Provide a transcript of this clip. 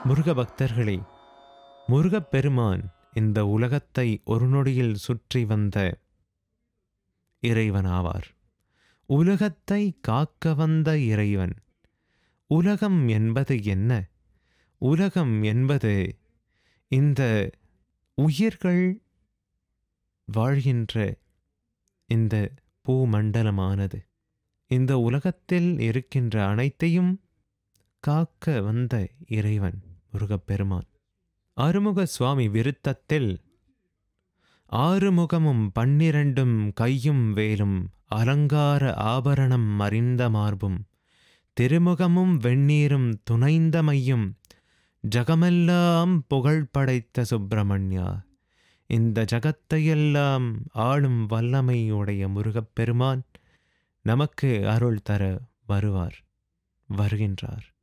முருக பக்தர்களே முருகப்பெருமான் இந்த உலகத்தை ஒரு நொடியில் சுற்றி வந்த இறைவன் ஆவார் உலகத்தை காக்க வந்த இறைவன் உலகம் என்பது என்ன உலகம் என்பது இந்த உயிர்கள் வாழ்கின்ற இந்த பூமண்டலமானது இந்த உலகத்தில் இருக்கின்ற அனைத்தையும் காக்க வந்த இறைவன் முருகப்பெருமான் ஆறுமுக சுவாமி விருத்தத்தில் ஆறுமுகமும் பன்னிரண்டும் கையும் வேலும் அலங்கார ஆபரணம் மறிந்த மார்பும் திருமுகமும் வெந்நீரும் துணைந்த மையும் ஜகமெல்லாம் புகழ் படைத்த சுப்பிரமணியா இந்த ஜகத்தையெல்லாம் ஆளும் வல்லமையுடைய முருகப்பெருமான் நமக்கு அருள் தர வருவார் வருகின்றார்